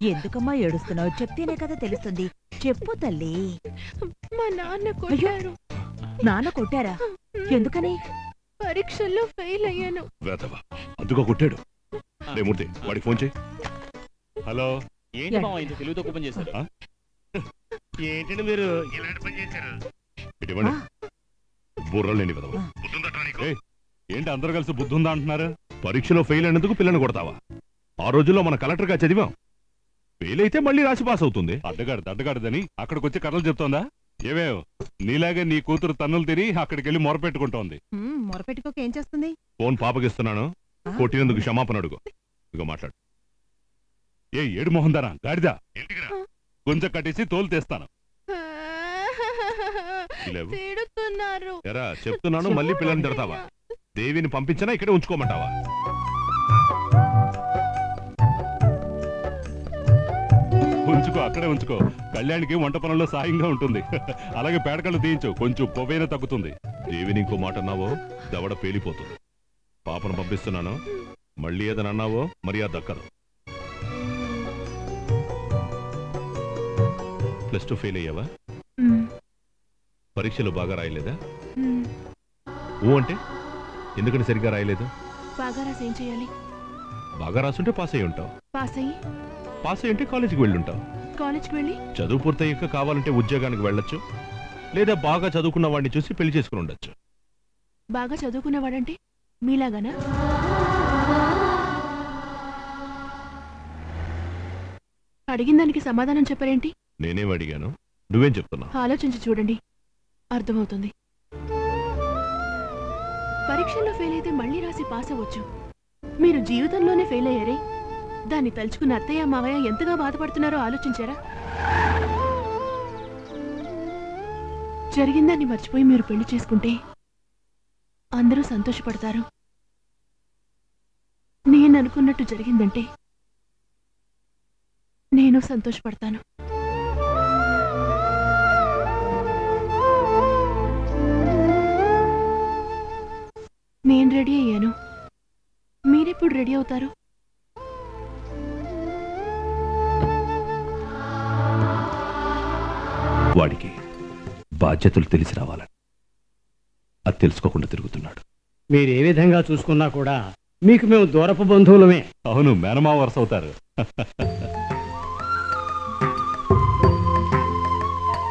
ఎందుకమ్మా ఏడుస్తున్నావు చెప్తేనే కదా తెలుస్తుంది చెప్పు తల్లి మా నాన్న కొట్టారు నాన్న కొట్టారా ఎందుకని పరీక్షల్లో ఫెయిల్ అయ్యాను వేతవా అందుకో కొట్టాడు రే మూర్తి వాడికి ఫోన్ చేయి హలో ఏంటి మామ ఇంత తెలుగుతో ఓపెన్ చేశారు ఆ? ఏంటండి మీరు ఇలాంటి పని చేశారు ఇటు ఇవ్వండి ఆ. బుర్రలు లేని విధవ ఆ. ఏయ్, ఏంటి అందరు కలిసి బుద్ధి ఉందా అంటున్నారు పరీక్షలో ఫెయిల్ అయినందుకు పిల్లని కొడతావా ఆ రోజుల్లో మన కలెక్టర్ గా చదివాం ఫెయిల్ అయితే మళ్ళీ రాసి పాస్ అవుతుంది అడ్డగాడు అడ్డగాడిదని అక్కడికి వచ్చి కథలు చెప్తోందా ఏవేవ్ నీలాగే నీ కూతురు తన్నులు తిని అక్కడికి వెళ్ళి మొరపెట్టుకుంటోంది మొరపెట్టుకోక ఏం చేస్తుంది ఫోన్ పాపకిస్తున్నాను ఆ? కొట్టినందుకు క్షమాపణ అడుగు ఇక మాట్లాడు ఏ ఏడు మొహం దానా గాడిదా గుంజ కట్టేసి తోలు తెస్తాను లేవు. తిడుతున్నారు ఎరా చెప్తున్నాను మళ్ళీ పిల్లని తిడతావా దేవిని పంపించినా ఇక్కడే ఉంచుకోమంటావా ఉంచుకో అక్కడే ఉంచుకో కళ్యాణికి వంట పనుల్లో సాయంగా ఉంటుంది అలాగే పేడకళ్ళు తీయించు కొంచెం పొవైనా తగ్గుతుంది దేవిని ఇంకో మాట అన్నావో దవడ పేలిపోతుంది పాపను పంపిస్తున్నాను మళ్ళీ ఏదైనా అన్నావో మర్యాద దక్కదు ప్లస్ టూ ఫెయిల్ అయ్యావా పరీక్షలు బాగా రాయలేదా ఊ అంటే ఎందుకని సరిగ్గా రాయలేదు బాగా రాసి ఏం చేయాలి బాగా రాసుంటే పాస్ అయి ఉంటావు పాస్ అయ్యి పాస్ అయి ఉంటే కాలేజీకి వెళ్ళి ఉంటావు కాలేజ్కి వెళ్ళి చదువు పూర్తయ్యాక కావాలంటే ఉద్యోగానికి వెళ్ళొచ్చు లేదా బాగా చదువుకున్న వాడిని చూసి పెళ్లి చేసుకుని ఉండొచ్చు బాగా చదువుకునేవాడంటే మీలాగానా అడిగిన దానికి సమాధానం చెప్పరేంటి నేనేం అడిగాను నువ్వేం చెప్తున్నావు ఆలోచించి చూడండి అర్థమవుతుంది పరీక్షల్లో ఫెయిల్ అయితే మళ్ళీ రాసి పాస్ అవ్వచ్చు మీరు జీవితంలోనే ఫెయిల్ అయ్యారే దాన్ని తలుచుకున్న అత్తయ్య మావయ్య ఎంతగా బాధపడుతున్నారో ఆలోచించారా జరిగిందాన్ని మర్చిపోయి మీరు పెళ్లి చేసుకుంటే అందరూ సంతోషపడతారు నేను అనుకున్నట్టు జరిగిందంటే నేను సంతోషపడతాను నేను రెడీ అయ్యాను మీరెప్పుడు రెడీ అవుతారు వాడికి బాధ్యతలు తెలిసి రావాలని అది తెలుసుకోకుండా తిరుగుతున్నాడు మీరు ఏ విధంగా చూసుకున్నా కూడా మీకు మేము దూరపు బంధువులమే అవును మేనమా వరుస అవుతారు